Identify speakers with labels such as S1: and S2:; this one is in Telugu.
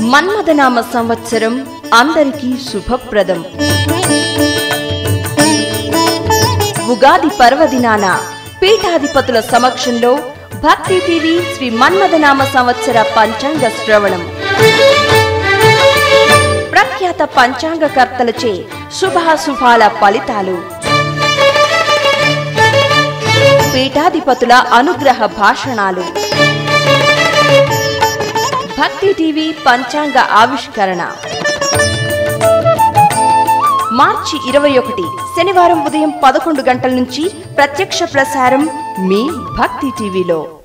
S1: మన్మథనామ సంవత్సరం అందరికీ శుభప్రదం ఉగాది పర్వదినాన పీఠాధిపతుల సమక్షంలో భక్తి టీవీ శ్రీ మన్మథనామ సంవత్సర పంచాంగ శ్రవణం ప్రఖ్యాత పంచాంగకర్తలచే శుభాశుభాల ఫలితాలు పీఠాధిపతుల అనుగ్రహ భాషణాలు భక్తి టీవీ పంచాంగ ఆవిష్కరణ మార్చి ఇరవై ఒకటి శనివారం ఉదయం పదకొండు గంటల నుంచి ప్రత్యక్ష ప్రసారం మీ భక్తి టీవీలో